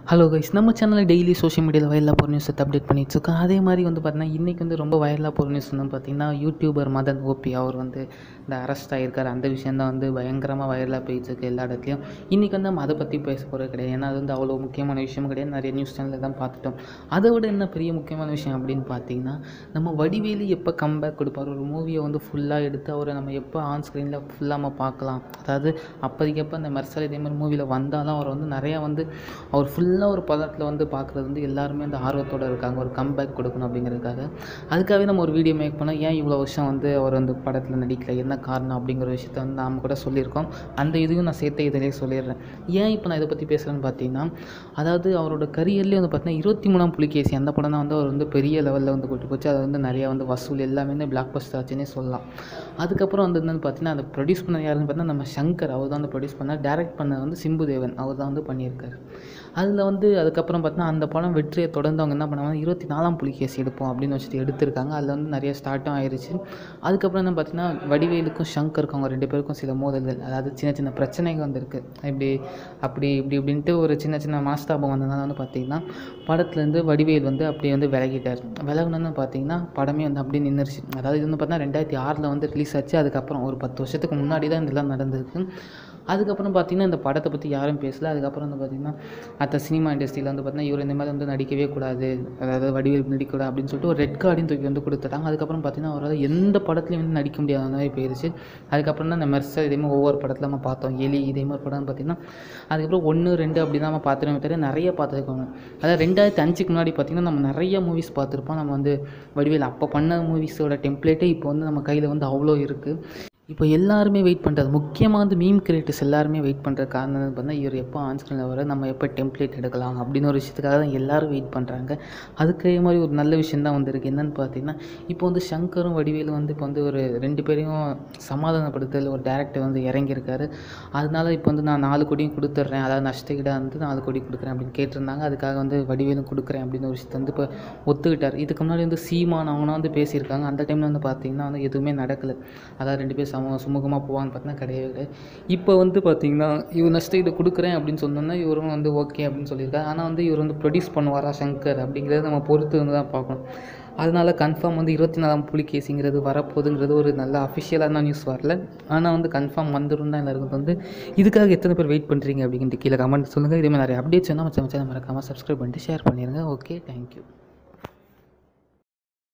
hello guys நம்ம சேனலில் daily social மீடியாவில் வைரலாக போகிற நியூஸை அப்டேட் பண்ணிட்டு இருக்கோம் அதே மாதிரி வந்து பார்த்தீங்கன்னா இன்றைக்கி வந்து ரொம்ப வைரலாக போகிற நியூஸ் வந்து பார்த்தீங்கன்னா யூடியூபர் மதன் ஓபி அவர் வந்து இந்த அரெஸ்ட் ஆகியிருக்காரு அந்த விஷயம் தான் வந்து பயங்கரமாக வைரலாக போயிட்டுருக்கு எல்லா இடத்துலையும் இன்றைக்கி வந்து நம்ம அதை பற்றி பேச போகிறது கிடையாது ஏன்னா அது வந்து அவ்வளோ முக்கியமான விஷயம் கிடையாது நிறைய நியூஸ் சேனலில் தான் பார்த்துட்டோம் அதை விட என்ன பெரிய முக்கியமான விஷயம் அப்படின்னு பார்த்தீங்கன்னா நம்ம வடிவேலு எப்போ கம்பேக் கொடுப்பார் ஒரு மூவியை வந்து ஃபுல்லாக எடுத்து அவரை நம்ம எப்போ ஆன் ஸ்க்ரீனில் ஃபுல்லாக நம்ம பார்க்கலாம் அதாவது அப்போதைக்கப்போ அந்த மெர்சல் இதே மாதிரி மூவியில் வந்தாலும் அவர் வந்து நிறையா வந்து அவர் ஃபுல்லாக ஒரு பதத்தில் வந்து பார்க்குறது வந்து எல்லாருமே அந்த ஆர்வத்தோடு இருக்காங்க ஒரு கம்பேக் கொடுக்கணும் அப்படிங்கிறதுக்காக அதுக்காகவே நம்ம ஒரு வீடியோ மேக் பண்ணோம் ஏன் இவ்வளோ வருஷம் வந்து அவர் வந்து படத்தில் நடிக்கல என்ன காரணம் அப்படிங்கிற விஷயத்த வந்து நாம் கூட சொல்லியிருக்கோம் அந்த இதையும் நான் சேர்த்து இதிலே சொல்லிடுறேன் ஏன் இப்போ நான் இதை பற்றி பேசுகிறேன்னு பார்த்தீங்கன்னா அதாவது அவரோட கரியர்லேயே வந்து பார்த்தீங்கன்னா இருபத்தி மூணாம் புலிகேசி அந்த படம் தான் வந்து அவர் வந்து பெரிய லெவலில் வந்து கூட்டு போச்சு அது வந்து நிறையா வந்து வசூல் எல்லாமே வந்து பிளாக் பஸ்டர் ஆச்சுன்னே சொல்லலாம் அதுக்கப்புறம் வந்து என்னன்னு பார்த்தீங்கன்னா அதை ப்ரொடியூஸ் பண்ண யாருன்னு பார்த்தீங்கன்னா நம்ம சங்கர் அவர் தான் வந்து ப்ரொடியூஸ் பண்ணார் டேரக்ட் பண்ணது வந்து சிம்பு தேவன் அவர் தான் வந்து பண்ணியிருக்காரு அதில் வந்து அதுக்கப்புறம் பார்த்தீங்கன்னா அந்த படம் வெற்றியை தொடர்ந்து அவங்க என்ன பண்ணாங்க இருபத்தி நாலாம் புலிகேசி எடுப்போம் அப்படின்னு வச்சுட்டு எடுத்திருக்காங்க அதில் வந்து நிறைய ஸ்டார்ட்டும் ஆயிருச்சு அதுக்கப்புறம் என்ன பார்த்தீங்கன்னா வடிவேலுக்கும் சங்கருக்கும் அவங்க ரெண்டு பேருக்கும் சில மோதல்கள் அதாவது சின்ன சின்ன பிரச்சனைகள் வந்திருக்கு இப்படி அப்படி இப்படி இப்படின்ட்டு ஒரு சின்ன சின்ன மாஸ்தாபம் வந்ததுனால வந்து பார்த்திங்கன்னா படத்துலேருந்து வடிவேல் வந்து அப்படியே வந்து விலகிட்டார் விலகுனன்னு பார்த்தீங்கன்னா படமே வந்து அப்படியே நின்றுச்சு அதாவது இது வந்து பார்த்தீங்கன்னா ரெண்டாயிரத்தி ஆறில் வந்து ரிலீஸ் ஆச்சு அதுக்கப்புறம் ஒரு பத்து வருஷத்துக்கு முன்னாடி தான் இதெல்லாம் நடந்திருக்கு அதுக்கப்புறம் பார்த்திங்கன்னா இந்த படத்தை பற்றி யாரும் பேசல அதுக்கப்புறம் வந்து பார்த்திங்கன்னா மற்ற சினிமா இண்டஸ்ட்ரியில் வந்து பார்த்திங்கன்னா இவர் இந்த மாதிரி வந்து நடிக்கவே கூடாது அதாவது வடிவேல் நடிக்கக்கூடாது அப்படின்னு சொல்லிட்டு ஒரு ரெட் கார்டையும் தூக்கி வந்து கொடுத்துட்டாங்க அதுக்கப்புறம் பார்த்திங்கன்னா அவரால் எந்த படத்துலையும் வந்து நடிக்க முடியாத மாதிரி போயிருச்சு அதுக்கப்புறம் தான் இந்த மெர்சல் இதே மாதிரி ஒவ்வொரு படத்தில் நம்ம பார்த்தோம் எலி இதே மாதிரி படம் பார்த்திங்கன்னா அதுக்கப்புறம் ஒன்று ரெண்டு அப்படி தான் நம்ம பார்த்துருமே தவிர நிறைய பார்த்துருக்கோங்க அதாவது ரெண்டாயிரத்தி அஞ்சுக்கு முன்னாடி பார்த்திங்கன்னா நம்ம நிறைய மூவிஸ் பார்த்துருப்போம் நம்ம வந்து வடிவேல் அப்போ பண்ண மூவிஸோட டெம்ப்ளேட்டே இப்போ வந்து நம்ம கையில் வந்து அவ்வளோ இருக்குது இப்போ எல்லாருமே வெயிட் பண்ணுறது முக்கியமாக வந்து மீம் கிரியேட்டர்ஸ் எல்லாருமே வெயிட் பண்ணுற காரணம் பார்த்தா இவர் எப்போ ஆன்ஸ்கிரீனில் வர நம்ம எப்போ டெம்ப்ளேட் எடுக்கலாம் அப்படின்னு ஒரு விஷயத்துக்காக தான் எல்லோரும் வெயிட் பண்ணுறாங்க அதுக்கே மாதிரி ஒரு நல்ல விஷயம் தான் வந்திருக்கு என்னென்னு பார்த்தீங்கன்னா இப்போ வந்து சங்கரும் வடிவேலும் வந்து இப்போ வந்து ஒரு ரெண்டு பேரையும் சமாதானப்படுத்தல் ஒரு டேரக்டர் வந்து இறங்கியிருக்காரு அதனால இப்போ வந்து நான் நாலு கோடியும் கொடுத்துட்றேன் அதாவது நஷ்டகிடா வந்து நாலு கோடி கொடுக்குறேன் அப்படின்னு கேட்டிருந்தாங்க அதுக்காக வந்து வடிவேலும் கொடுக்குறேன் அப்படின்னு ஒரு விஷயத்தை வந்து இப்போ ஒத்துக்கிட்டார் இதுக்கு முன்னாடி வந்து சீமான் அவனா வந்து பேசியிருக்காங்க அந்த டைமில் வந்து பார்த்தீங்கன்னா வந்து எதுவுமே நடக்கலை அதாவது ரெண்டு பேர் சம சுமூகமாக போவான்னு பார்த்தீங்கன்னா கிடையவே கிடையாது இப்போ வந்து பார்த்தீங்கன்னா இவர் நஷ்ட இதை கொடுக்குறேன் அப்படின்னு சொன்னோன்னா இவரும் வந்து ஓகே அப்படின்னு சொல்லியிருக்காரு ஆனால் வந்து இவர் வந்து ப்ரொடியூஸ் பண்ணுவாரா சங்கர் அப்படிங்கிறத நம்ம பொறுத்து வந்து தான் பார்க்கணும் அதனால கன்ஃபார்ம் வந்து இருபத்தி நாலாம் புலிகேசிங்கிறது வரப்போகுதுங்கிறது ஒரு நல்ல அஃபிஷியலான நியூஸ் வரல ஆனால் வந்து கன்ஃபார்ம் வந்துடும் தான் எல்லாருக்கும் வந்து இதுக்காக எத்தனை பேர் வெயிட் பண்ணுறீங்க அப்படின்ட்டு கீழே கமெண்ட் சொல்லுங்கள் இதே மாதிரி நிறைய அப்டேட்ஸ் வேணால் மச்சம் மச்சம் மறக்காமல் சப்ஸ்கிரைப் பண்ணிட்டு ஷேர் பண்ணிடுங்க ஓகே தேங்க்யூ